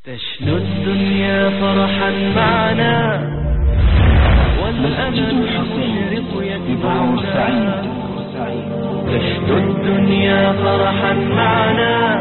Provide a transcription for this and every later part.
تشنو الدنيا فرحا معنا والأمل المشرق يتبعنا تشنو الدنيا فرحا معنا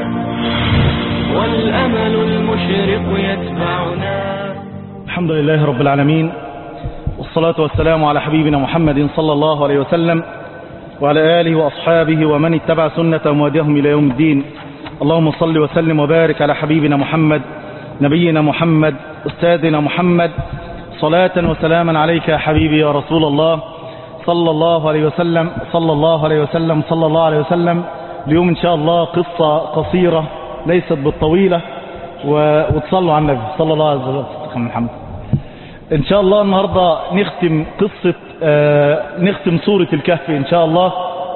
والأمل المشرق يتبعنا الحمد لله رب العالمين والصلاة والسلام على حبيبنا محمد صلى الله عليه وسلم وعلى آله وأصحابه ومن اتبع سنة وموديهم إلى يوم الدين اللهم صل وسلم وبارك على حبيبنا محمد نبينا محمد أستاذنا محمد صلاة وسلاما عليك يا حبيبي يا رسول الله صلى الله عليه وسلم صلى الله عليه وسلم صلى الله عليه وسلم اليوم إن شاء الله قصة قصيرة ليست بالطويلة و... وتصلوا على النبي صلى الله عليه وسلم محمد إن شاء الله النهاردة نختم قصة آه نختم سورة الكهف إن شاء الله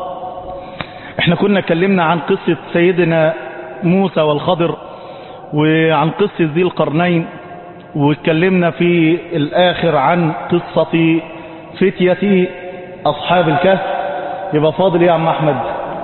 احنا كنا اتكلمنا عن قصة سيدنا موسى والخضر وعن قصة ذي القرنين واتكلمنا في الآخر عن قصة فتية أصحاب الكهف يبقى فاضل ايه يا عم أحمد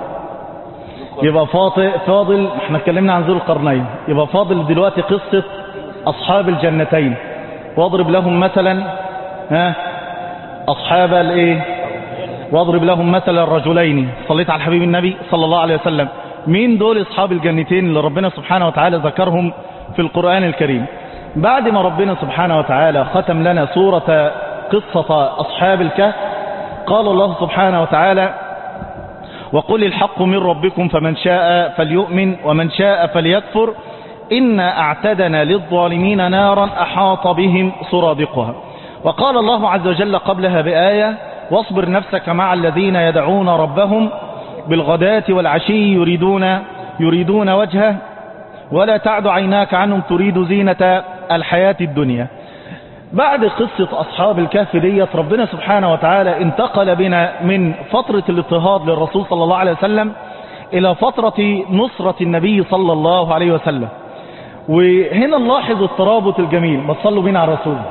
يبقى فاضل, فاضل احنا اتكلمنا عن ذي القرنين يبقى فاضل دلوقتي قصة أصحاب الجنتين واضرب لهم مثلا ها أصحاب الايه واضرب لهم مثلا الرجلين صليت على الحبيب النبي صلى الله عليه وسلم مين دول أصحاب الجنتين اللي ربنا سبحانه وتعالى ذكرهم في القرآن الكريم بعد ما ربنا سبحانه وتعالى ختم لنا سورة قصة أصحاب الكهف قال الله سبحانه وتعالى وقل الحق من ربكم فمن شاء فليؤمن ومن شاء فليكفر إنا أعتدنا للظالمين نارا أحاط بهم سرادقها وقال الله عز وجل قبلها بآية واصبر نفسك مع الذين يدعون ربهم بالغداة والعشي يريدون, يريدون وجهه ولا تعد عيناك عنهم تريد زينة الحياة الدنيا بعد قصة أصحاب الكهف ديت ربنا سبحانه وتعالى انتقل بنا من فترة الاضطهاد للرسول صلى الله عليه وسلم إلى فترة نصرة النبي صلى الله عليه وسلم وهنا نلاحظ الترابط الجميل ما تصلوا بنا على الرسول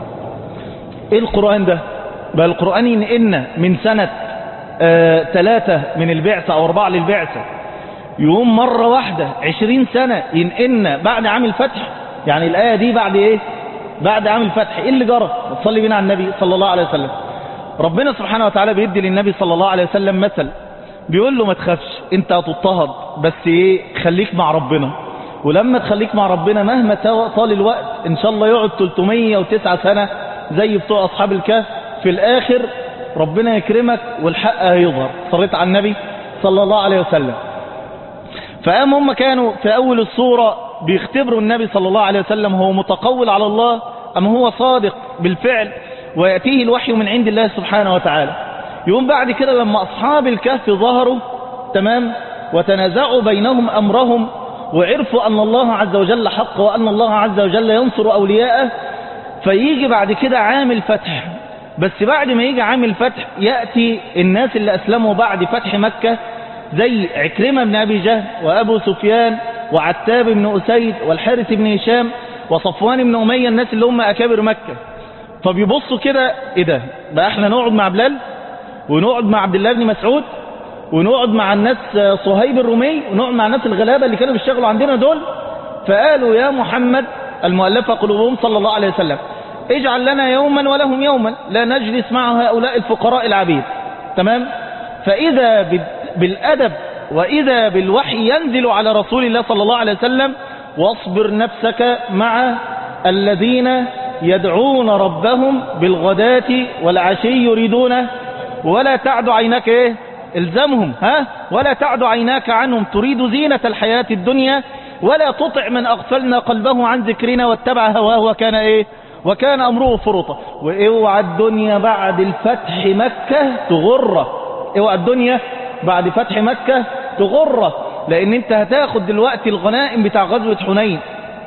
ايه القرآن ده بقى القرآن ينقلنا من سنة آه ثلاثة من البعثة او اربعة للبعثة يقوم مرة واحدة عشرين سنة ينقلنا بعد عام الفتح يعني الآية دي بعد ايه بعد عام الفتح ايه اللي جرى تصلي بنا على النبي صلى الله عليه وسلم ربنا سبحانه وتعالى بيدي للنبي صلى الله عليه وسلم مثل بيقول له ما تخافش انت هتضطهد بس ايه خليك مع ربنا ولما تخليك مع ربنا مهما طال الوقت ان شاء الله يقعد 309 سنة زي بتوع اصحاب الكهف في الاخر ربنا يكرمك والحق هيظهر صليت على النبي صلى الله عليه وسلم فقام هم كانوا في اول الصورة بيختبروا النبي صلى الله عليه وسلم هو متقول على الله ام هو صادق بالفعل ويأتيه الوحي من عند الله سبحانه وتعالى يقوم بعد كده لما اصحاب الكهف ظهروا تمام وتنازعوا بينهم امرهم وعرفوا أن الله عز وجل حق وأن الله عز وجل ينصر أولياءه فيجي بعد كده عام الفتح بس بعد ما يجي عام الفتح يأتي الناس اللي أسلموا بعد فتح مكة زي عكرمة بن أبي جهل وأبو سفيان وعتاب بن أسيد والحارث بن هشام وصفوان بن أمية الناس اللي هم أكابر مكة فبيبصوا كده إيه ده بقى احنا نقعد مع بلال ونقعد مع عبد الله بن مسعود ونقعد مع الناس صهيب الرومي ونقعد مع الناس الغلابة اللي كانوا بيشتغلوا عندنا دول فقالوا يا محمد المؤلفة قلوبهم صلى الله عليه وسلم اجعل لنا يوما ولهم يوما لا نجلس مع هؤلاء الفقراء العبيد تمام فإذا بالأدب وإذا بالوحي ينزل على رسول الله صلى الله عليه وسلم واصبر نفسك مع الذين يدعون ربهم بالغداة والعشي يريدون ولا تعد عينك ايه الزمهم ها ولا تعد عيناك عنهم تريد زينة الحياة الدنيا ولا تطع من أغفلنا قلبه عن ذكرنا واتبع هواه وكان إيه وكان أمره فرطا واوعى الدنيا بعد الفتح مكة تغره اوعى الدنيا بعد فتح مكة تغره لأن انت هتاخد دلوقتي الغنائم بتاع غزوة حنين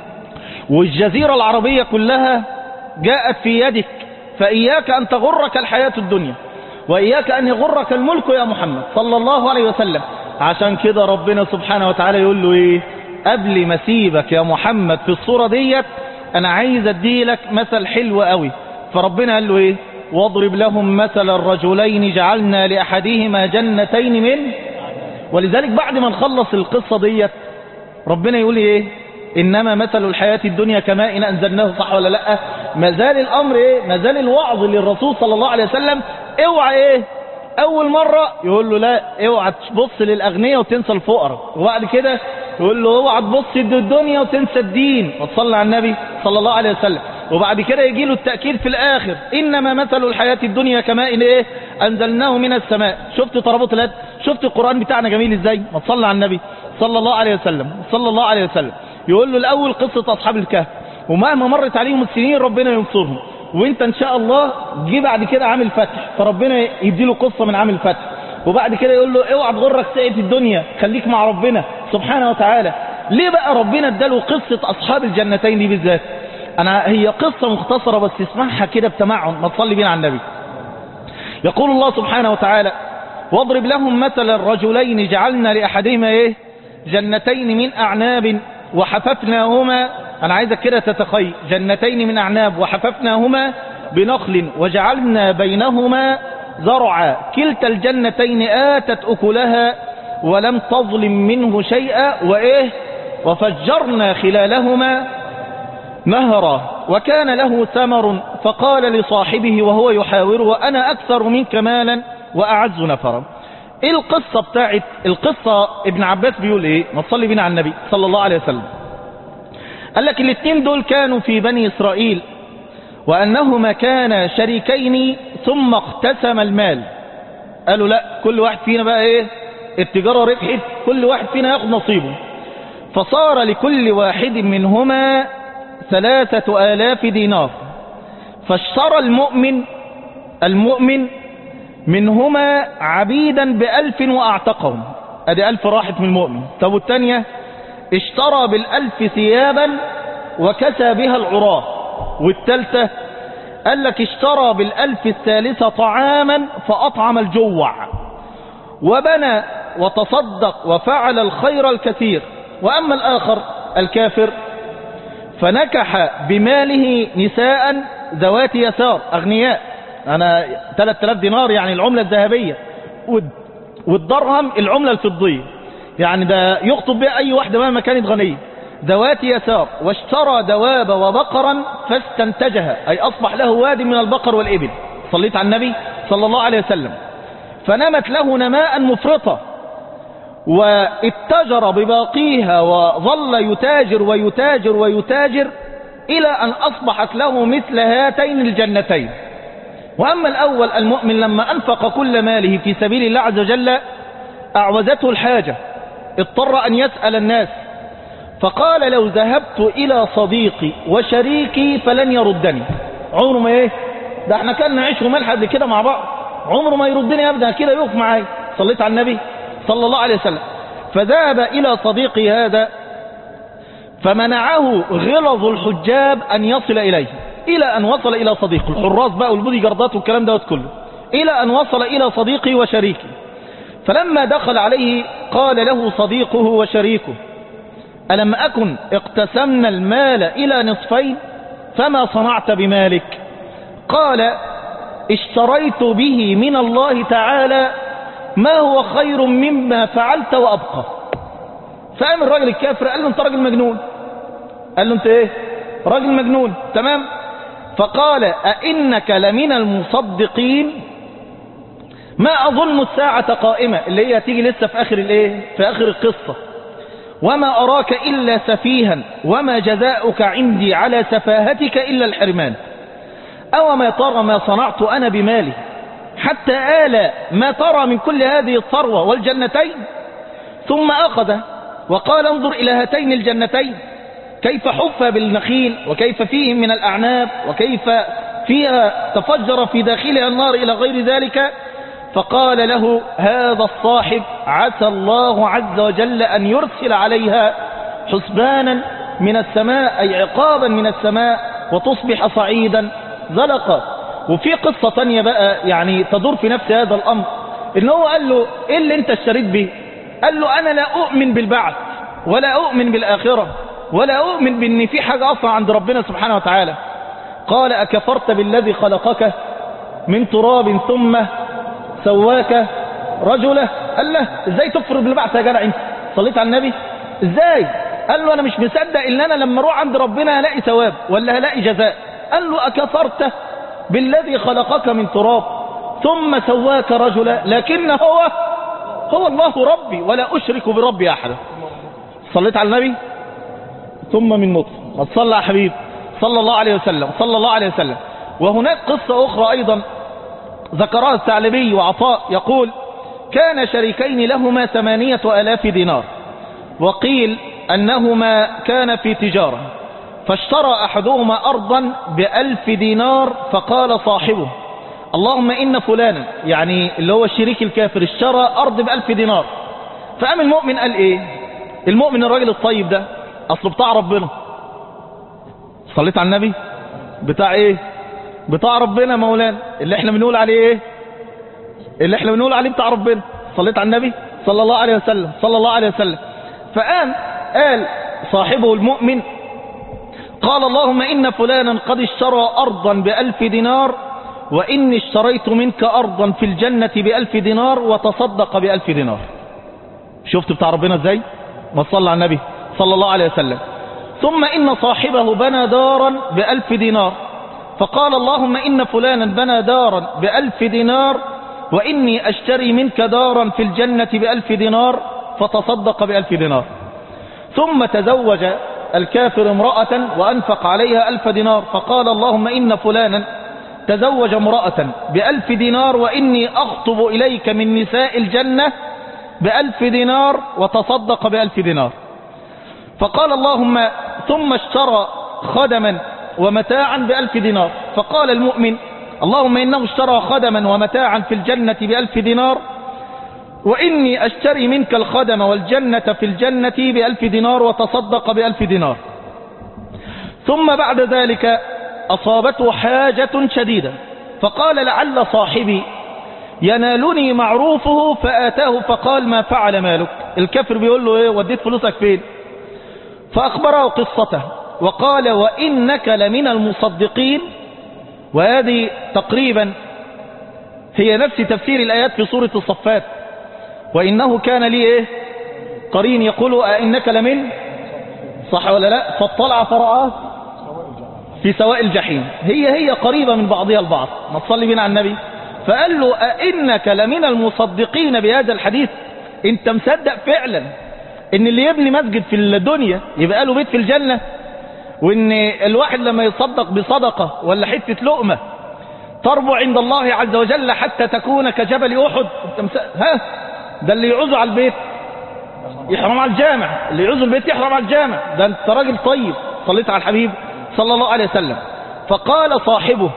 والجزيرة العربية كلها جاءت في يدك فإياك أن تغرك الحياة الدنيا وإياك أن يغرك الملك يا محمد صلى الله عليه وسلم عشان كده ربنا سبحانه وتعالى يقول له إيه قبل ما سيبك يا محمد في الصورة ديت أنا عايز أديلك مثل حلو قوي فربنا قال له إيه واضرب لهم مثل الرجلين جعلنا لأحدهما جنتين من ولذلك بعد ما نخلص القصة ديت ربنا يقول إيه إنما مثل الحياة الدنيا كماء إن أنزلناه صح ولا لأ ما زال الأمر إيه ما زال الوعظ للرسول صلى الله عليه وسلم اوعى إيه أول مرة يقول له لا اوعى تبص للأغنياء وتنسى الفقراء وبعد كده يقول له اوعى تبص للدنيا وتنسى الدين وتصلي على النبي صلى الله عليه وسلم وبعد كده يجي له التأكيد في الآخر إنما مثل الحياة الدنيا كماء إيه أنزلناه من السماء شفت ترابط الهد شفت القرآن بتاعنا جميل إزاي ما تصلي على النبي صلى الله عليه وسلم صلى الله عليه وسلم يقول له الأول قصة أصحاب الكهف ومهما مرت عليهم السنين ربنا ينصرهم وانت ان شاء الله جه بعد كده عامل فتح فربنا يديله قصة من عامل فتح وبعد كده يقول له اوعى تغرك سقف الدنيا خليك مع ربنا سبحانه وتعالى ليه بقى ربنا اداله قصة اصحاب الجنتين دي بالذات انا هي قصة مختصرة بس اسمعها كده بتمعن ما تصلي بينا على النبي يقول الله سبحانه وتعالى واضرب لهم مثل الرجلين جعلنا لأحدهما ايه جنتين من أعناب وحففناهما أنا عايزك كده تتخيل جنتين من أعناب وحففناهما بنخل وجعلنا بينهما زرعا كلتا الجنتين آتت أكلها ولم تظلم منه شيئا وإيه وفجرنا خلالهما نهرا وكان له ثمر فقال لصاحبه وهو يحاوره وأنا أكثر منك مالا وأعز نفرا ايه القصة بتاعت القصة ابن عباس بيقول ايه ما تصلي بينا على النبي صلى الله عليه وسلم قال لك الاثنين دول كانوا في بني اسرائيل وانهما كانا شريكين ثم اقتسم المال قالوا لا كل واحد فينا بقى ايه التجارة ربحت كل واحد فينا ياخد نصيبه فصار لكل واحد منهما ثلاثة آلاف دينار فاشترى المؤمن المؤمن منهما عبيدا بألف وأعتقهم ادي ألف راحت من المؤمن طب والتانية اشترى بالألف ثيابا وكسى بها العراة والتالتة قال لك اشترى بالألف الثالثة طعاما فأطعم الجوع وبنى وتصدق وفعل الخير الكثير وأما الآخر الكافر فنكح بماله نساء ذوات يسار أغنياء أنا 3000 دينار يعني العملة الذهبية والدرهم العملة الفضية يعني ده يخطب بها أي واحدة مهما كانت غنية ذوات يسار واشترى دواب وبقرا فاستنتجها أي أصبح له واد من البقر والإبل صليت على النبي صلى الله عليه وسلم فنمت له نماء مفرطة واتجر بباقيها وظل يتاجر ويتاجر ويتاجر إلى أن أصبحت له مثل هاتين الجنتين وأما الأول المؤمن لما أنفق كل ماله في سبيل الله عز وجل أعوزته الحاجة اضطر أن يسأل الناس فقال لو ذهبت إلى صديقي وشريكي فلن يردني عمره ما ايه ده احنا كان نعيش وملح قبل كده مع بعض عمره ما يردني أبدا كده يقف معاي صليت على النبي صلى الله عليه وسلم فذهب إلى صديقي هذا فمنعه غلظ الحجاب أن يصل إليه إلى أن وصل إلى صديقه الحراس بقى والبودي جردات والكلام دوت كله إلى أن وصل إلى صديقي وشريكي فلما دخل عليه قال له صديقه وشريكه ألم أكن اقتسمنا المال إلى نصفين فما صنعت بمالك قال اشتريت به من الله تعالى ما هو خير مما فعلت وأبقى فقام الراجل الكافر قال له انت راجل مجنون قال له انت ايه راجل مجنون تمام فقال أئنك لمن المصدقين ما أظن الساعة قائمة اللي هي تيجي لسه في آخر الايه في آخر القصة وما أراك إلا سفيها وما جزاؤك عندي على سفاهتك إلا الحرمان أو ما ترى ما صنعت أنا بمالي حتى آل ما ترى من كل هذه الثروة والجنتين ثم أخذ وقال انظر إلى هاتين الجنتين كيف حف بالنخيل وكيف فيه من الأعناب وكيف فيها تفجر في داخلها النار إلى غير ذلك فقال له هذا الصاحب عسى الله عز وجل أن يرسل عليها حسبانا من السماء أي عقابا من السماء وتصبح صعيدا زلقا وفي قصة تانية بقى يعني تدور في نفس هذا الأمر إن هو قال له إيه اللي أنت اشتريت به قال له أنا لا أؤمن بالبعث ولا أؤمن بالآخرة ولا أؤمن بأن في حاجة أصلا عند ربنا سبحانه وتعالى قال أكفرت بالذي خلقك من تراب ثم سواك رجله قال له ازاي تكفر بالبعث يا جدع انت صليت على النبي ازاي قال له انا مش مصدق ان انا لما اروح عند ربنا هلاقي ثواب ولا هلاقي جزاء قال له اكفرت بالذي خلقك من تراب ثم سواك رجلا لكن هو هو الله ربي ولا اشرك بربي احدا صليت على النبي ثم من نطفه ما تصلى يا حبيب صلى الله عليه وسلم صلى الله عليه وسلم وهناك قصة أخرى أيضا ذكرها الثعلبي وعطاء يقول كان شريكين لهما ثمانية ألاف دينار وقيل أنهما كان في تجارة فاشترى أحدهما أرضا بألف دينار فقال صاحبه اللهم إن فلانا يعني اللي هو الشريك الكافر اشترى أرض بألف دينار فقام المؤمن قال إيه المؤمن الراجل الطيب ده أصله بتاع ربنا صليت على النبي بتاع إيه بتاع ربنا مولانا اللي احنا بنقول عليه ايه اللي احنا بنقول عليه بتاع ربنا صليت على النبي صلى الله عليه وسلم صلى الله عليه وسلم فقام قال صاحبه المؤمن قال اللهم إن فلانا قد اشترى أرضا بألف دينار وإني اشتريت منك أرضا في الجنة بألف دينار وتصدق بألف دينار شفت بتاع ربنا ازاي ما صلى على النبي صلى الله عليه وسلم ثم إن صاحبه بنى دارا بألف دينار فقال اللهم إن فلانا بنى دارا بألف دينار وإني أشتري منك دارا في الجنة بألف دينار فتصدق بألف دينار ثم تزوج الكافر امرأة وأنفق عليها ألف دينار فقال اللهم إن فلانا تزوج امرأة بألف دينار وإني أخطب إليك من نساء الجنة بألف دينار وتصدق بألف دينار فقال اللهم ثم اشترى خدما ومتاعا بألف دينار فقال المؤمن اللهم إنه اشترى خدما ومتاعا في الجنة بألف دينار وإني أشتري منك الخدم والجنة في الجنة بألف دينار وتصدق بألف دينار ثم بعد ذلك أصابته حاجة شديدة فقال لعل صاحبي ينالني معروفه فآتاه فقال ما فعل مالك الكفر بيقول له ايه وديت فلوسك فين فأخبره قصته وقال وإنك لمن المصدقين وهذه تقريبا هي نفس تفسير الآيات في سورة الصفات وإنه كان لي إيه قرين يقول أئنك لمن صح ولا لا فاطلع فرآه في سواء الجحيم هي هي قريبة من بعضها البعض ما تصلي بنا على النبي فقال له أئنك لمن المصدقين بهذا الحديث انت مصدق فعلا ان اللي يبني مسجد في الدنيا يبقى له بيت في الجنة وان الواحد لما يصدق بصدقة ولا حتة لقمة تربو عند الله عز وجل حتى تكون كجبل أحد انت مس... ها ده اللي يعوزه على البيت يحرم على الجامع اللي يعوزه البيت يحرم على الجامع ده انت راجل طيب صليت على الحبيب صلى الله عليه وسلم فقال صاحبه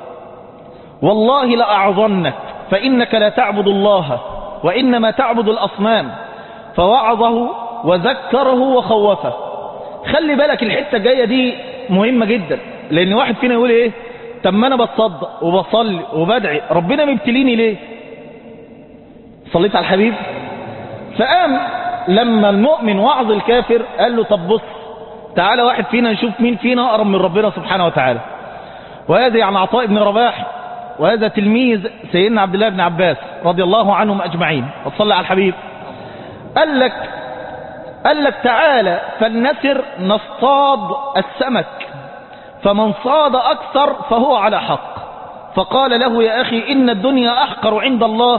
والله لأعظنك فإنك لا تعبد الله وإنما تعبد الأصنام فوعظه وذكره وخوفه خلي بالك الحتة الجاية دي مهمة جدا لأن واحد فينا يقول إيه طب ما أنا بتصدق وبصلي وبدعي ربنا مبتليني ليه صليت على الحبيب فقام لما المؤمن وعظ الكافر قال له طب بص تعالى واحد فينا نشوف مين فينا أقرب من ربنا سبحانه وتعالى وهذا عن عطاء بن رباح وهذا تلميذ سيدنا عبد الله بن عباس رضي الله عنهم أجمعين وصلى على الحبيب قال لك قال لك تعالى فلنسر نصطاد السمك فمن صاد أكثر فهو على حق فقال له يا أخي إن الدنيا أحقر عند الله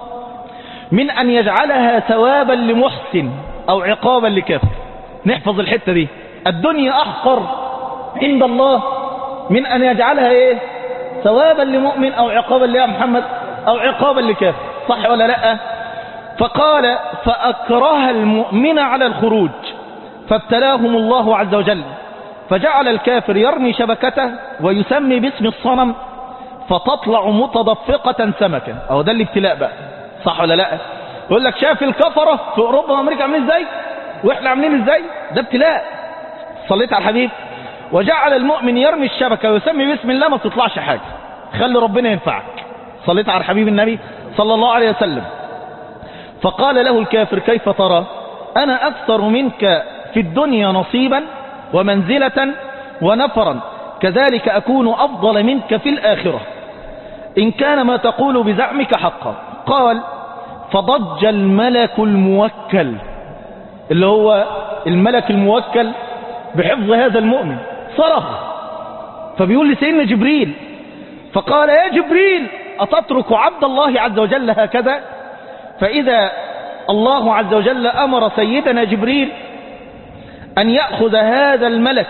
من أن يجعلها ثوابا لمحسن أو عقابا لكافر نحفظ الحتة دي الدنيا أحقر عند الله من أن يجعلها إيه ثوابا لمؤمن أو عقابا ليا محمد أو عقابا لكافر صح ولا لا فقال فأكره المؤمن على الخروج فابتلاهم الله عز وجل فجعل الكافر يرمي شبكته ويسمي باسم الصنم فتطلع متدفقة سمكا أو ده الابتلاء بقى صح ولا لا يقول لك شاف الكفرة في أوروبا وأمريكا عاملين ازاي وإحنا عاملين ازاي ده ابتلاء صليت على الحبيب وجعل المؤمن يرمي الشبكة ويسمي باسم الله ما تطلعش حاجة خلي ربنا ينفعك صليت على الحبيب النبي صلى الله عليه وسلم فقال له الكافر كيف ترى أنا أكثر منك في الدنيا نصيبا ومنزلة ونفرا كذلك أكون أفضل منك في الآخرة إن كان ما تقول بزعمك حقا قال فضج الملك الموكل اللي هو الملك الموكل بحفظ هذا المؤمن صرخ فبيقول لسيدنا جبريل فقال يا جبريل أتترك عبد الله عز وجل هكذا فإذا الله عز وجل أمر سيدنا جبريل أن يأخذ هذا الملك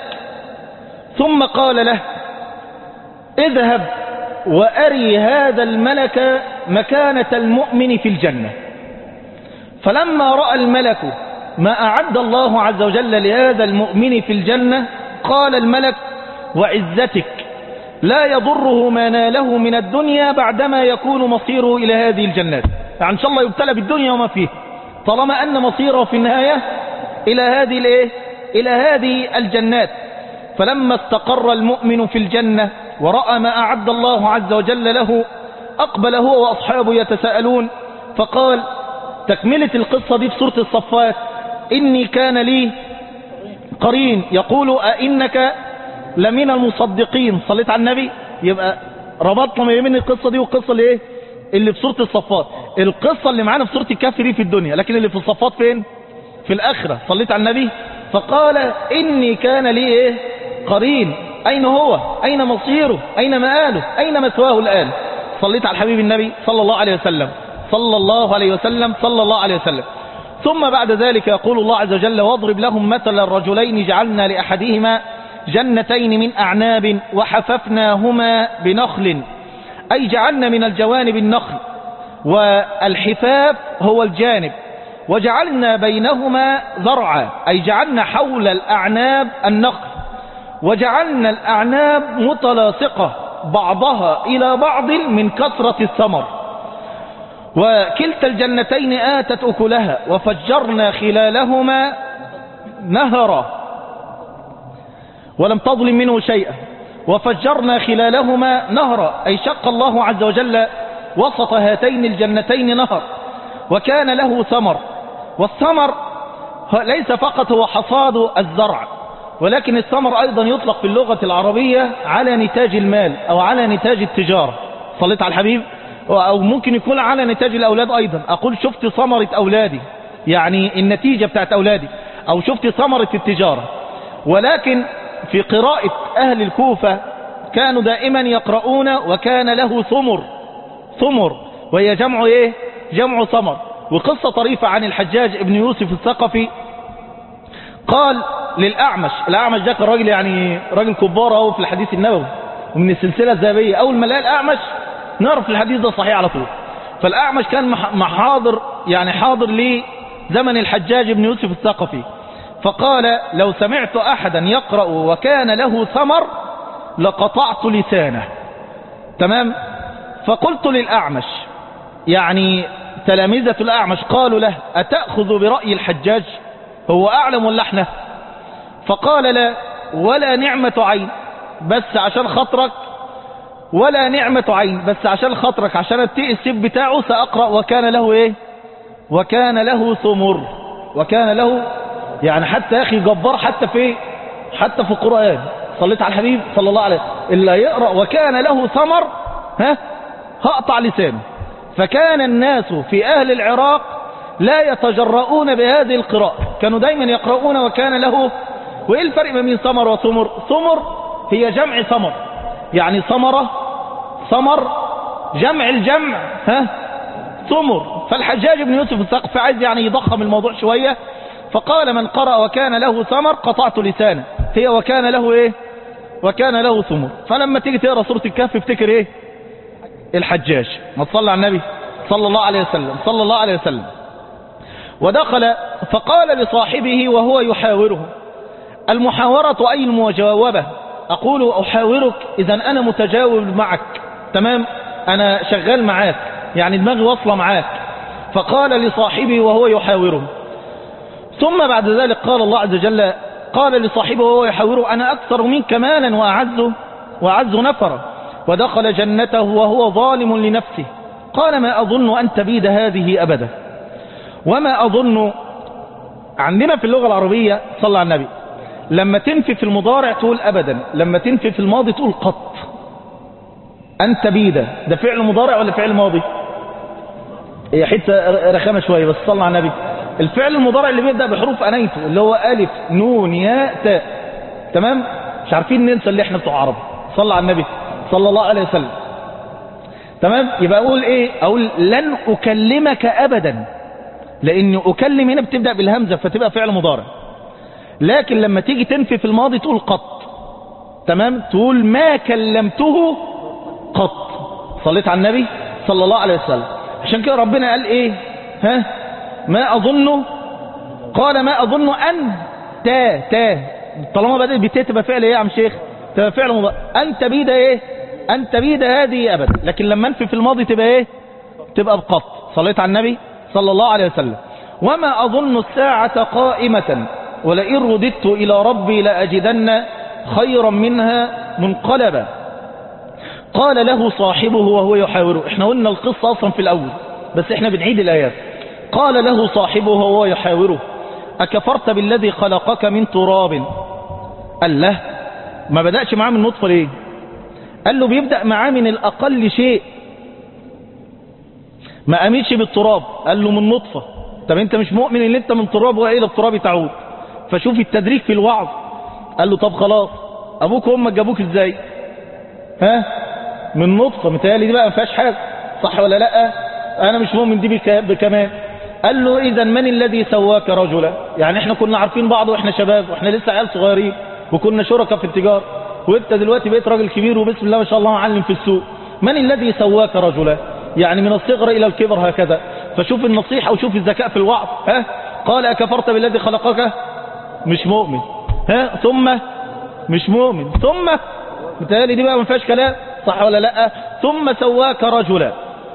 ثم قال له اذهب وأري هذا الملك مكانة المؤمن في الجنة فلما رأى الملك ما أعد الله عز وجل لهذا المؤمن في الجنة قال الملك وعزتك لا يضره ما ناله من الدنيا بعدما يكون مصيره إلى هذه الجنات يعني إن شاء الله يبتلى بالدنيا وما فيه طالما أن مصيره في النهاية إلى هذه الإيه؟ إلى هذه الجنات فلما استقر المؤمن في الجنة ورأى ما أعد الله عز وجل له أقبل هو وأصحابه يتساءلون فقال تكملة القصة دي في سورة الصفات إني كان لي قرين يقول أئنك لمن المصدقين صليت على النبي يبقى ربطنا ما بين القصة دي والقصة اللي ايه اللي في سورة الصفات القصة اللي معانا في سورة الكهف دي في الدنيا لكن اللي في الصفات فين في الآخرة صليت على النبي فقال إني كان لي ايه قرين أين هو أين مصيره أين مآله أين مثواه الآن صليت على الحبيب النبي صلى الله عليه وسلم صلى الله عليه وسلم صلى الله عليه وسلم ثم بعد ذلك يقول الله عز وجل واضرب لهم مثل الرجلين جعلنا لأحدهما جنتين من أعناب وحففناهما بنخل أي جعلنا من الجوانب النخل والحفاف هو الجانب وجعلنا بينهما زرعا أي جعلنا حول الأعناب النخل وجعلنا الأعناب متلاصقة بعضها إلى بعض من كثرة الثمر وكلتا الجنتين آتت أكلها وفجرنا خلالهما نهرا ولم تظلم منه شيئا وفجرنا خلالهما نهرا أي شق الله عز وجل وسط هاتين الجنتين نهر وكان له ثمر والثمر ليس فقط هو حصاد الزرع ولكن الثمر أيضا يطلق في اللغة العربية على نتاج المال أو على نتاج التجارة صليت على الحبيب أو ممكن يكون على نتاج الأولاد أيضا أقول شفت ثمرة أولادي يعني النتيجة بتاعت أولادي أو شفت ثمرة التجارة ولكن في قراءة أهل الكوفة كانوا دائما يقرؤون وكان له ثمر ثمر وهي جمع إيه جمع ثمر وقصة طريفة عن الحجاج ابن يوسف الثقفي قال للأعمش الأعمش ده كان راجل يعني راجل كبار اهو في الحديث النبوي ومن السلسلة الذهبية أول ما لقى الأعمش نعرف الحديث ده صحيح على طول فالأعمش كان محاضر يعني حاضر لزمن الحجاج ابن يوسف الثقفي فقال لو سمعت أحدا يقرأ وكان له ثمر لقطعت لسانه تمام فقلت للأعمش يعني تلامذة الأعمش قالوا له أتأخذ برأي الحجاج هو أعلم ولا احنا فقال لا ولا نعمة عين بس عشان خاطرك ولا نعمة عين بس عشان خاطرك عشان اتقي السيف بتاعه سأقرأ وكان له ايه وكان له ثمر وكان له يعني حتى يا أخي جبار حتى في حتى في القرآن صليت على الحبيب صلى الله عليه إلا يقرأ وكان له ثمر ها هقطع لسانه فكان الناس في أهل العراق لا يتجرؤون بهذه القراءة كانوا دايما يقرؤون وكان له وإيه الفرق ما بين ثمر وثمر ثمر هي جمع ثمر يعني ثمرة ثمر جمع الجمع ها ثمر فالحجاج بن يوسف الثقفي عايز يعني يضخم الموضوع شوية فقال من قرأ وكان له ثمر قطعت لسانه هي وكان له ايه وكان له ثمر فلما تيجي تقرا سوره الكهف افتكر ايه الحجاج ما تصلى على النبي صلى الله عليه وسلم صلى الله عليه وسلم ودخل فقال لصاحبه وهو يحاوره المحاورة أي المجاوبة أقول أحاورك إذا أنا متجاوب معك تمام أنا شغال معاك يعني دماغي واصلة معاك فقال لصاحبه وهو يحاوره ثم بعد ذلك قال الله عز وجل قال لصاحبه وهو يحاوره أنا أكثر منك مالا وأعز وأعز نفرا ودخل جنته وهو ظالم لنفسه قال ما أظن أن تبيد هذه أبدا وما أظن عندنا في اللغة العربية صلى على النبي لما تنفي في المضارع تقول أبدا لما تنفي في الماضي تقول قط أن تبيد ده فعل مضارع ولا فعل ماضي هي حتة رخامة شوية بس صلى على النبي الفعل المضارع اللي بيبدأ بحروف أنيته اللي هو ألف نون ياء تاء تمام مش عارفين ننسى اللي احنا بتوع عربي صلى على النبي صلى الله عليه وسلم تمام يبقى أقول إيه أقول لن أكلمك أبدا لأن أكلم هنا بتبدأ بالهمزة فتبقى فعل مضارع لكن لما تيجي تنفي في الماضي تقول قط تمام تقول ما كلمته قط صليت على النبي صلى الله عليه وسلم عشان كده ربنا قال ايه ها ما اظن قال ما اظن ان تا تا طالما بدأت بت تبقى فعل ايه يا عم شيخ تبقى فعل مضارع ان تبيد ايه ان تبيد هذه ابدا لكن لما انفي في الماضي تبقى ايه تبقى بقط صليت على النبي صلى الله عليه وسلم وما اظن الساعة قائمة ولئن رددت الى ربي لاجدن خيرا منها منقلبا قال له صاحبه وهو يحاوره احنا قلنا القصة اصلا في الاول بس احنا بنعيد الايات قال له صاحبه وهو يحاوره اكفرت بالذي خلقك من تراب قال له ما بدأش معاه من نطفة ليه قال له بيبدأ معاه من الاقل شيء ما اميتش بالتراب قال له من نطفة طب انت مش مؤمن ان انت من تراب والى التراب تعود فشوف التدريج في الوعظ قال له طب خلاص ابوك وامك جابوك ازاي ها من نطفة متهيألي دي بقى ما فيهاش حاجة صح ولا لا انا مش مؤمن دي بك- بكمان قال له اذا من الذي سواك رجلا يعني احنا كنا عارفين بعض واحنا شباب واحنا لسه عيال صغيرين وكنا شركاء في التجارة وانت دلوقتي بقيت راجل كبير وبسم الله ما شاء الله معلم في السوق من الذي سواك رجلا يعني من الصغر الى الكبر هكذا فشوف النصيحة وشوف الذكاء في الوعظ ها قال اكفرت بالذي خلقك مش مؤمن ها ثم مش مؤمن ثم متهيألي دي بقى ما فيهاش كلام صح ولا لا ثم سواك رجلا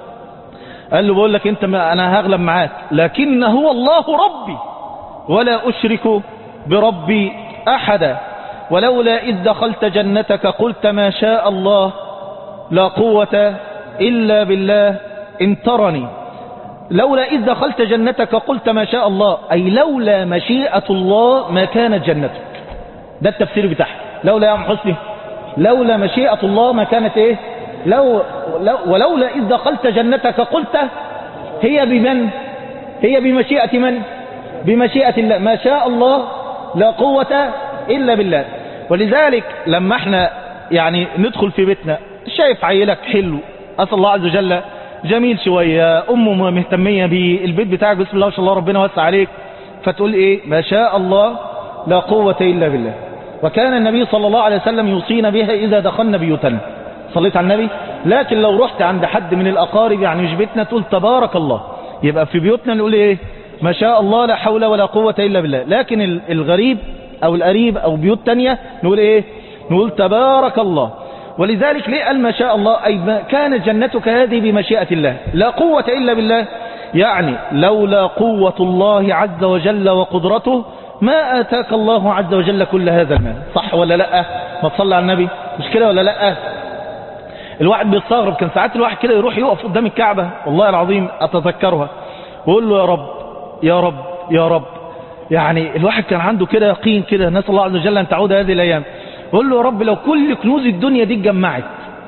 قال له بقول لك انت ما انا هغلب معاك لكن هو الله ربي ولا اشرك بربي احدا ولولا اذ دخلت جنتك قلت ما شاء الله لا قوة الا بالله ان ترني لولا إذ دخلت جنتك قلت ما شاء الله أي لولا مشيئة الله ما كانت جنتك ده التفسير بتاعها لولا يا عم حسني لولا مشيئة الله ما كانت ايه لو, لو ولولا إذ دخلت جنتك قلت هي بمن هي بمشيئة من بمشيئة الله ما شاء الله لا قوة إلا بالله ولذلك لما احنا يعني ندخل في بيتنا شايف عيلك حلو أسأل الله عز وجل جميل شوية أمه مهتمية بيه البيت بتاعك بسم الله ما شاء الله ربنا وسع عليك فتقول ايه ما شاء الله لا قوة إلا بالله وكان النبي صلى الله عليه وسلم يوصينا بها إذا دخلنا بيوتنا صليت على النبي لكن لو رحت عند حد من الأقارب يعني مش بيتنا تقول تبارك الله يبقى في بيوتنا نقول ايه ما شاء الله لا حول ولا قوة إلا بالله لكن ال- الغريب أو القريب أو بيوت تانية نقول ايه نقول تبارك الله ولذلك ليه قال ما شاء الله أي ما كانت جنتك هذه بمشيئة الله لا قوة إلا بالله يعني لولا قوة الله عز وجل وقدرته ما آتاك الله عز وجل كل هذا المال صح ولا لا ما تصلى على النبي مش كده ولا لا الواحد بيستغرب كان ساعات الواحد كده يروح يقف قدام الكعبة والله العظيم أتذكرها ويقول له يا رب يا رب يا رب يعني الواحد كان عنده كده يقين كده نسأل الله عز وجل أن تعود هذه الأيام يقول له يا رب لو كل كنوز الدنيا دي اتجمعت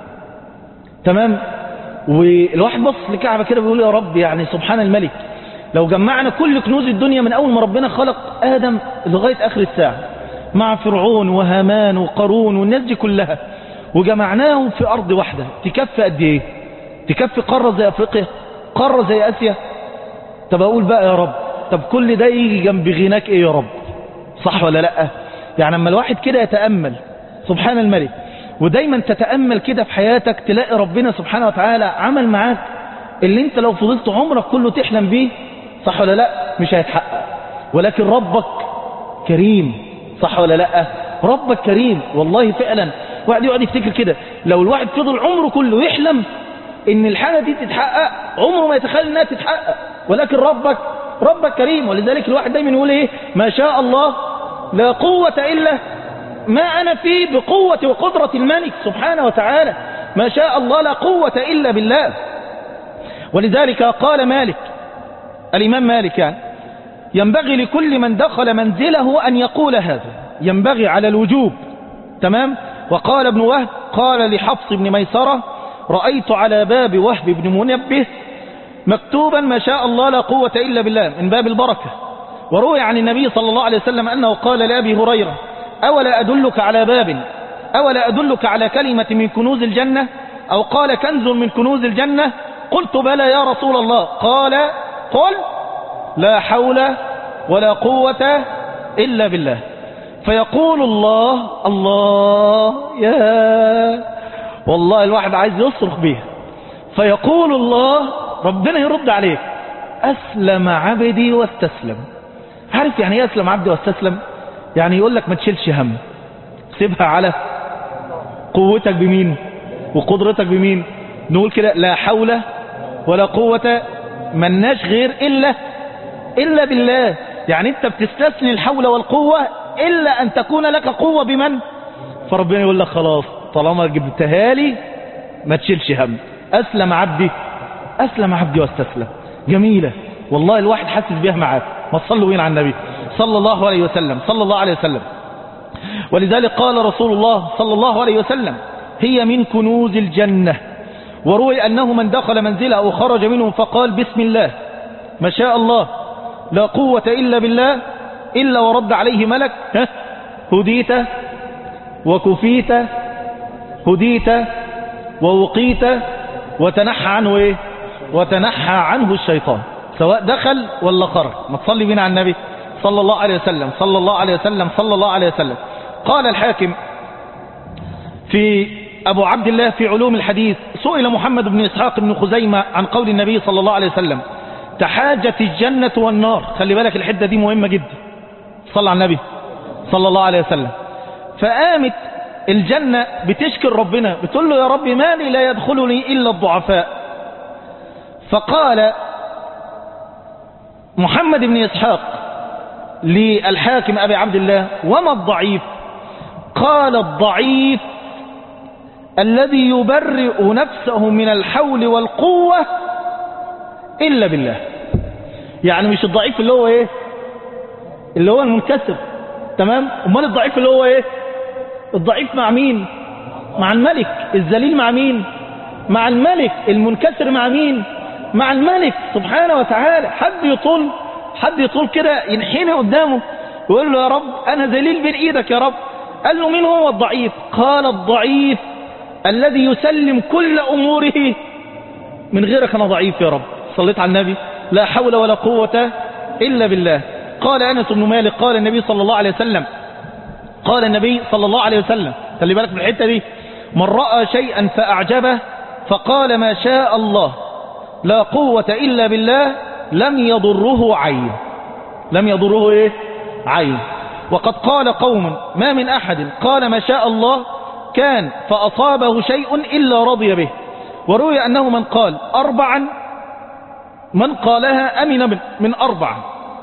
تمام والواحد بص لكعبة كده بيقول يا رب يعني سبحان الملك لو جمعنا كل كنوز الدنيا من أول ما ربنا خلق آدم لغاية آخر الساعة مع فرعون وهامان وقارون والناس دي كلها وجمعناهم في أرض واحدة تكفي قد إيه تكفي قارة زي أفريقيا قارة زي آسيا طب أقول بقى يا رب طب كل ده يجي جنب غناك إيه يا رب صح ولا لأ يعني لما الواحد كده يتأمل سبحان الملك ودايما تتأمل كده في حياتك تلاقي ربنا سبحانه وتعالى عمل معاك اللي انت لو فضلت عمرك كله تحلم بيه صح ولا لا مش هيتحقق ولكن ربك كريم صح ولا لا ربك كريم والله فعلا واحد يقعد يفتكر كده لو الواحد فضل عمره كله يحلم ان الحاجة دي تتحقق عمره ما يتخيل انها تتحقق ولكن ربك ربك كريم ولذلك الواحد دايما يقول ايه ما شاء الله لا قوة الا ما انا فيه بقوة وقدرة الملك سبحانه وتعالى ما شاء الله لا قوة الا بالله ولذلك قال مالك الامام مالك يعني ينبغي لكل من دخل منزله أن يقول هذا ينبغي على الوجوب تمام وقال ابن وهب قال لحفص بن ميسرة رأيت على باب وهب بن منبه مكتوبا ما شاء الله لا قوة إلا بالله من باب البركة وروي عن النبي صلى الله عليه وسلم أنه قال لأبي هريرة أولا أدلك على باب أولا أدلك على كلمة من كنوز الجنة أو قال كنز من كنوز الجنة قلت بلى يا رسول الله قال قل لا حول ولا قوة إلا بالله فيقول الله الله يا والله الواحد عايز يصرخ بيها فيقول الله ربنا يرد عليك أسلم عبدي واستسلم عارف يعني ايه أسلم عبدي واستسلم يعني يقول لك ما تشيلش هم سيبها على قوتك بمين وقدرتك بمين نقول كده لا حول ولا قوة مناش غير إلا إلا بالله يعني أنت بتستثني الحول والقوة إلا أن تكون لك قوة بمن فربنا يقول لك خلاص طالما جبتها لي ما تشيلش هم أسلم عبدي أسلم عبدي واستسلم جميلة والله الواحد حاسس بيها معاك ما تصلوا وين على النبي صلى الله عليه وسلم صلى الله عليه وسلم ولذلك قال رسول الله صلى الله عليه وسلم هي من كنوز الجنة وروي أنه من دخل منزله أو خرج منه فقال بسم الله ما شاء الله لا قوة إلا بالله إلا ورد عليه ملك ها؟ هديت وكفيت هديت ووقيت وتنحى عنه إيه وتنحى عنه الشيطان سواء دخل ولا خرج ما تصلي بنا على النبي صلى الله عليه وسلم صلى الله عليه وسلم صلى الله عليه وسلم قال الحاكم في أبو عبد الله في علوم الحديث سئل محمد بن إسحاق بن خزيمة عن قول النبي صلى الله عليه وسلم تحاجت الجنة والنار خلي بالك الحدة دي مهمة جدا صلى على النبي صلى الله عليه وسلم فقامت الجنة بتشكر ربنا بتقول له يا رب ما لي لا يدخلني إلا الضعفاء فقال محمد بن إسحاق للحاكم أبي عبد الله وما الضعيف قال الضعيف الذي يبرئ نفسه من الحول والقوة إلا بالله يعني مش الضعيف اللي هو إيه اللي هو المنكسر تمام امال الضعيف اللي هو إيه الضعيف مع مين مع الملك الذليل مع مين مع الملك المنكسر مع مين مع الملك سبحانه وتعالى حد يطول حد يطول كده ينحيني قدامه ويقول له يا رب أنا ذليل بين إيدك يا رب قال له مين هو الضعيف قال الضعيف الذي يسلم كل أموره من غيرك أنا ضعيف يا رب صليت على النبي لا حول ولا قوة إلا بالله قال أنس بن مالك قال النبي صلى الله عليه وسلم قال النبي صلى الله عليه وسلم خلي بالك من الحتة دي من رأى شيئا فأعجبه فقال ما شاء الله لا قوة إلا بالله لم يضره عين لم يضره إيه عين وقد قال قوم ما من أحد قال ما شاء الله كان فأصابه شيء إلا رضي به وروي أنه من قال أربعا من قالها أمن من, من أربعة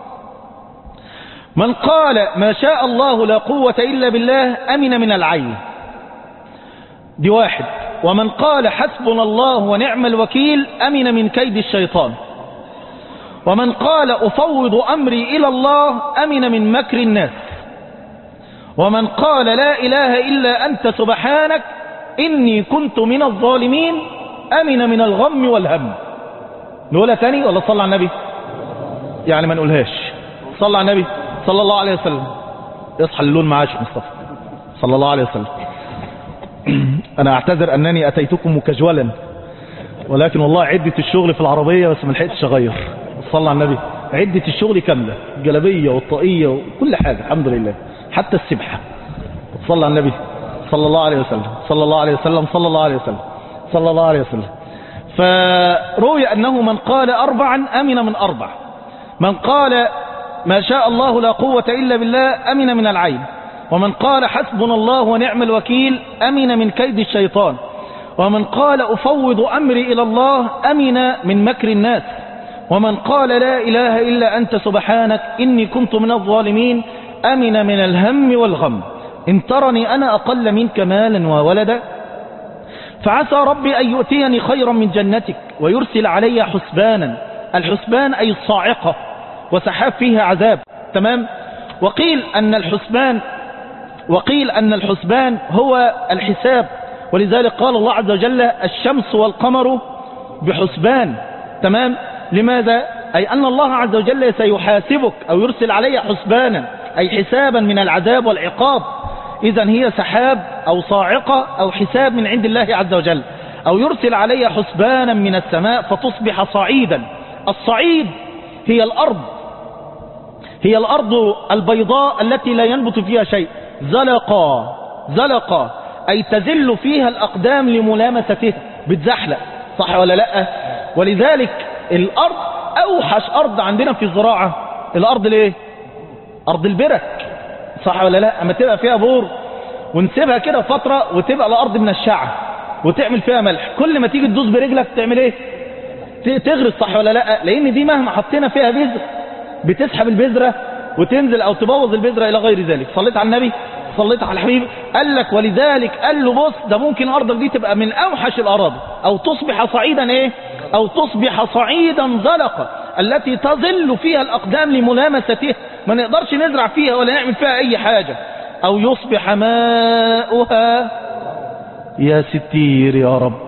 من قال ما شاء الله لا قوة إلا بالله أمن من العين دي واحد ومن قال حسبنا الله ونعم الوكيل أمن من كيد الشيطان ومن قال أفوض أمري إلى الله أمن من مكر الناس ومن قال لا إله إلا أنت سبحانك إني كنت من الظالمين أمن من الغم والهم نقولها تاني ولا صلى على النبي يعني ما نقولهاش صلى على النبي صلى الله عليه وسلم يصحى اللون معاش مصطفى صلى الله عليه وسلم أنا أعتذر أنني أتيتكم مكجولا ولكن والله عدة الشغل في العربية بس ما لحقتش أغير صلى على النبي عدة الشغل كاملة الجلبية والطاقية وكل حاجة الحمد لله حتى السبحة صلى على النبي صلى الله عليه وسلم صلى الله عليه وسلم صلى الله عليه وسلم صلى الله عليه وسلم فروي أنه من قال أربعا أمن من أربع من قال ما شاء الله لا قوة إلا بالله أمن من العين ومن قال حسبنا الله ونعم الوكيل أمن من كيد الشيطان ومن قال أفوض أمري إلى الله أمن من مكر الناس ومن قال لا إله إلا أنت سبحانك إني كنت من الظالمين أمن من الهم والغم إن ترني أنا أقل منك مالا وولدا فعسى ربي أن يؤتيني خيرا من جنتك ويرسل علي حسبانا الحسبان أي الصاعقة وسحاب فيها عذاب تمام وقيل أن الحسبان وقيل أن الحسبان هو الحساب ولذلك قال الله عز وجل الشمس والقمر بحسبان تمام لماذا أي أن الله عز وجل سيحاسبك أو يرسل علي حسبانا أي حسابا من العذاب والعقاب إذا هي سحاب أو صاعقة أو حساب من عند الله عز وجل أو يرسل علي حسبانا من السماء فتصبح صعيدا الصعيد هي الأرض هي الأرض البيضاء التي لا ينبت فيها شيء زلقا زلقا أي تزل فيها الأقدام لملامستها بتزحلق صح ولا لا ولذلك الأرض أوحش أرض عندنا في الزراعة الأرض ليه أرض البرك صح ولا لا أما تبقى فيها بور ونسيبها كده فترة وتبقى الأرض من الشعر وتعمل فيها ملح كل ما تيجي تدوس برجلك تعمل ايه ت- تغرس صح ولا لا لان دي مهما حطينا فيها بذر بتسحب البذرة وتنزل او تبوظ البذرة الى غير ذلك صليت على النبي صليت على الحبيب قال لك ولذلك قال له بص ده ممكن ارضك دي تبقى من اوحش الاراضي او تصبح صعيدا ايه او تصبح صعيدا زلقا التي تظل فيها الاقدام لملامستها ما نقدرش نزرع فيها ولا نعمل فيها اي حاجة او يصبح ماؤها يا ستير يا رب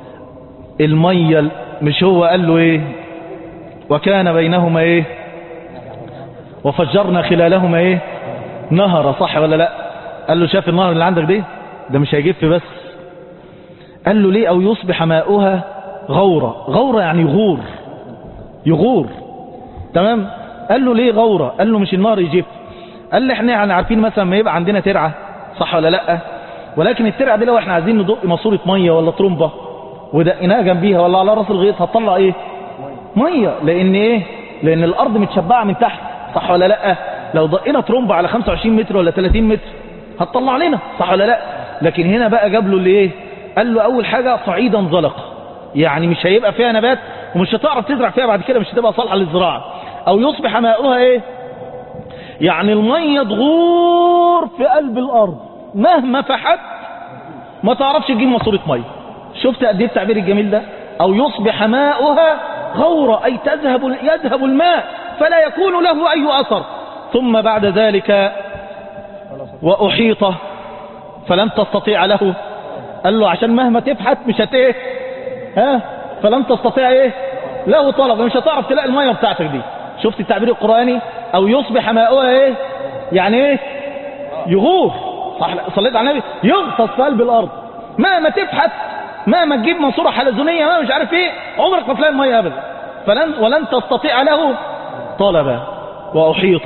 المية مش هو قال له ايه وكان بينهما ايه وفجرنا خلالهما ايه نهر صح ولا لا قال له شاف النهر اللي عندك دي ده مش هيجف بس قال له ليه او يصبح ماؤها غورة غورة يعني يغور يغور تمام قال له ليه غورة قال له مش النهر يجف قال لي احنا يعني عارفين مثلا ما يبقى عندنا ترعة صح ولا لا ولكن الترعة دي لو احنا عايزين ندق ماسورة مية ولا طرمبة ودقناها جنبيها ولا على راس الغيط هتطلع ايه مية لان ايه لان الارض متشبعة من تحت صح ولا لا لو دقينا طرمبة على 25 متر ولا 30 متر هتطلع لنا صح ولا لا لكن هنا بقى جاب له اللي ايه قال له اول حاجة صعيدا زلق يعني مش هيبقى فيها نبات ومش هتعرف تزرع فيها بعد كده مش هتبقى صالحة للزراعة او يصبح ماؤها ايه يعني المية تغور في قلب الارض مهما فحت ما تعرفش تجيب ماسورة مية شفت قد ايه التعبير الجميل ده او يصبح ماؤها غورا اي تذهب يذهب الماء فلا يكون له اي اثر ثم بعد ذلك واحيط فلم تستطيع له قال له عشان مهما تبحث مش هت ايه ها فلم تستطيع ايه له طلب مش هتعرف تلاقي الميه بتاعتك دي شفت التعبير القراني او يصبح ماؤها ايه يعني ايه يغور صح صليت على النبي يغطس في قلب الارض مهما تبحث مهما تجيب منصوره حلزونيه ما مش عارف ايه عمرك ما تلاقي الميه ابدا فلن ولن تستطيع له طلبا واحيط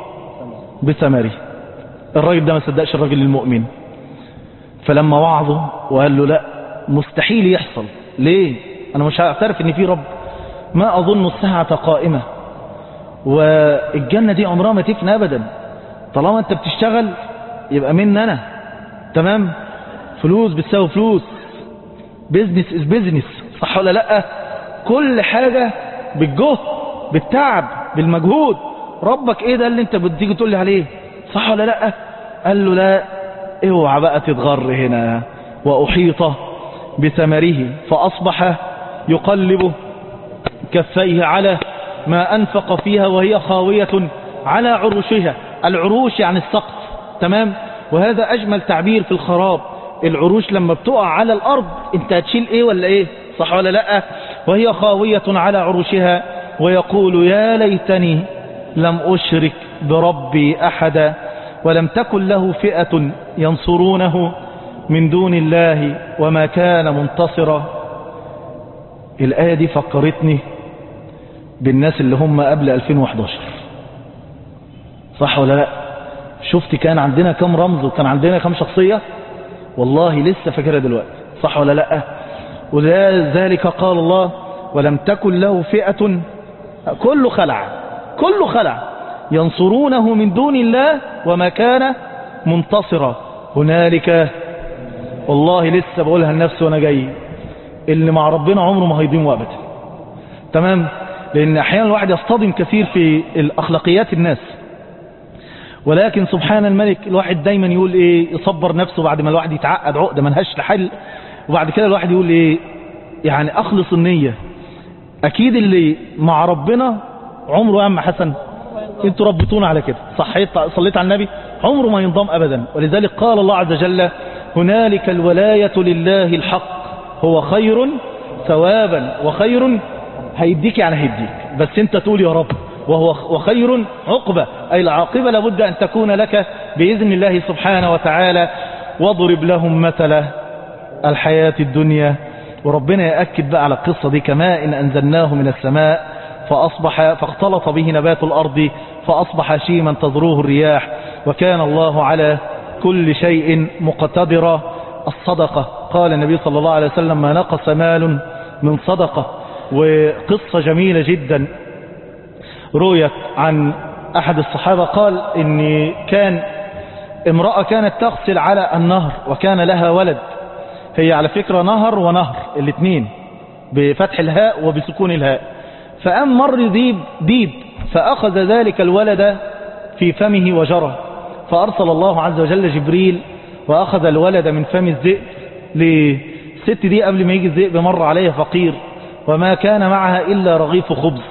بثمره الراجل ده ما صدقش الراجل المؤمن فلما وعظه وقال له لا مستحيل يحصل ليه انا مش هعترف ان في رب ما اظن الساعه قائمه والجنه دي عمرها ما تفنى ابدا طالما انت بتشتغل يبقى مني انا تمام فلوس بتساوي فلوس بيزنس از بيزنس صح ولا لا كل حاجة بالجهد بالتعب بالمجهود ربك ايه ده اللي انت بتيجي تقول لي عليه صح ولا لا قال له لا اوعى بقى تتغر هنا واحيط بثمره فاصبح يقلب كفيه على ما انفق فيها وهي خاوية على عروشها العروش يعني السقف تمام وهذا اجمل تعبير في الخراب العروش لما بتقع على الارض انت هتشيل ايه ولا ايه صح ولا لا وهي خاوية على عروشها ويقول يا ليتني لم اشرك بربي احدا ولم تكن له فئة ينصرونه من دون الله وما كان منتصرا الآية دي فكرتني بالناس اللي هم قبل 2011 صح ولا لا شفت كان عندنا كم رمز وكان عندنا كم شخصية والله لسه فاكرها دلوقتي صح ولا لا ولذلك قال الله ولم تكن له فئة كله خلع كله خلع ينصرونه من دون الله وما كان منتصرا هنالك والله لسه بقولها لنفسي وانا جاي اللي مع ربنا عمره ما هيضيم ابدا تمام لان احيانا الواحد يصطدم كثير في الاخلاقيات الناس ولكن سبحان الملك الواحد دايما يقول ايه يصبر نفسه بعد ما الواحد يتعقد عقده ملهاش لحل وبعد كده الواحد يقول ايه يعني اخلص النية اكيد اللي مع ربنا عمره يا عم حسن انتوا ربطونا على كده صحيت صليت على النبي عمره ما ينضم ابدا ولذلك قال الله عز وجل هنالك الولاية لله الحق هو خير ثوابا وخير هيديك يعني هيديك بس انت تقول يا رب وهو وخير عقبة أي العاقبة لابد أن تكون لك بإذن الله سبحانه وتعالى واضرب لهم مثل الحياة الدنيا وربنا يأكد بقى على القصة دي كماء إن أنزلناه من السماء فأصبح فاختلط به نبات الأرض فأصبح شيما تذروه الرياح وكان الله على كل شيء مقتدرا الصدقة قال النبي صلى الله عليه وسلم ما نقص مال من صدقة وقصة جميلة جدا رويت عن أحد الصحابة قال إن كان امرأة كانت تغسل على النهر وكان لها ولد هي على فكرة نهر ونهر الاثنين بفتح الهاء وبسكون الهاء فأم مر ديب, ديب فأخذ ذلك الولد في فمه وجره فأرسل الله عز وجل جبريل وأخذ الولد من فم الذئب لست دي قبل ما يجي الذئب مر عليها فقير وما كان معها إلا رغيف خبز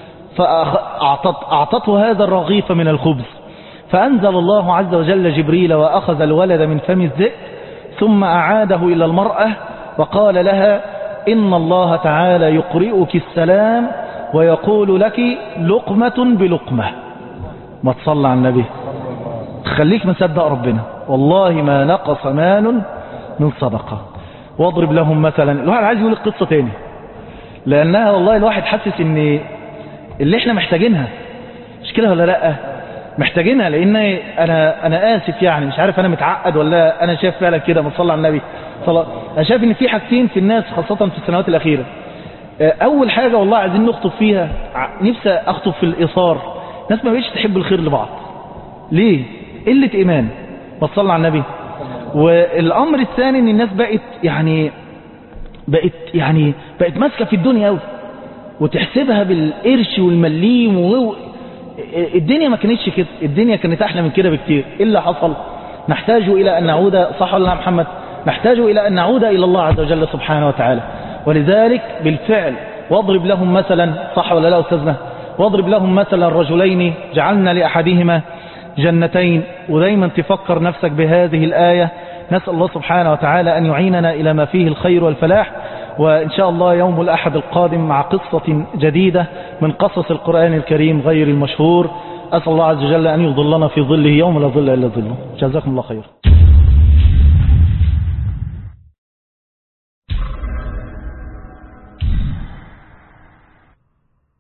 فأعطته هذا الرغيف من الخبز فأنزل الله عز وجل جبريل وأخذ الولد من فم الذئب ثم أعاده إلى المرأة وقال لها إن الله تعالى يقرئك السلام ويقول لك لقمة بلقمة ما تصلى على النبي خليك مصدق ربنا والله ما نقص مال من صدقة واضرب لهم مثلا الواحد عايز يقول القصة تاني لأنها والله الواحد حاسس ان اللي احنا محتاجينها مش كده ولا لا محتاجينها لان انا انا اسف يعني مش عارف انا متعقد ولا انا شايف فعلا كده ما صلى على النبي صلى انا شايف ان في حاجتين في الناس خاصة في السنوات الاخيرة اول حاجة والله عايزين نخطب فيها نفسي اخطب في الايثار الناس ما بقتش تحب الخير لبعض ليه قلة ايمان ما تصلى على النبي والامر الثاني ان الناس بقت يعني بقت يعني بقت ماسكه في الدنيا قوي وتحسبها بالقرش والمليم و... الدنيا ما كانتش كده الدنيا كانت احلى من كده بكتير ايه اللي حصل نحتاج الى ان نعود صح ولا لا محمد نحتاج الى ان نعود الى الله عز وجل سبحانه وتعالى ولذلك بالفعل واضرب لهم مثلا صح ولا لا استاذنا واضرب لهم مثلا رجلين جعلنا لاحدهما جنتين ودايما تفكر نفسك بهذه الآية نسأل الله سبحانه وتعالى أن يعيننا إلى ما فيه الخير والفلاح وإن شاء الله يوم الأحد القادم مع قصة جديدة من قصص القرآن الكريم غير المشهور أسأل الله عز وجل أن يظلنا في ظله يوم لا ظل إلا ظله جزاكم الله خير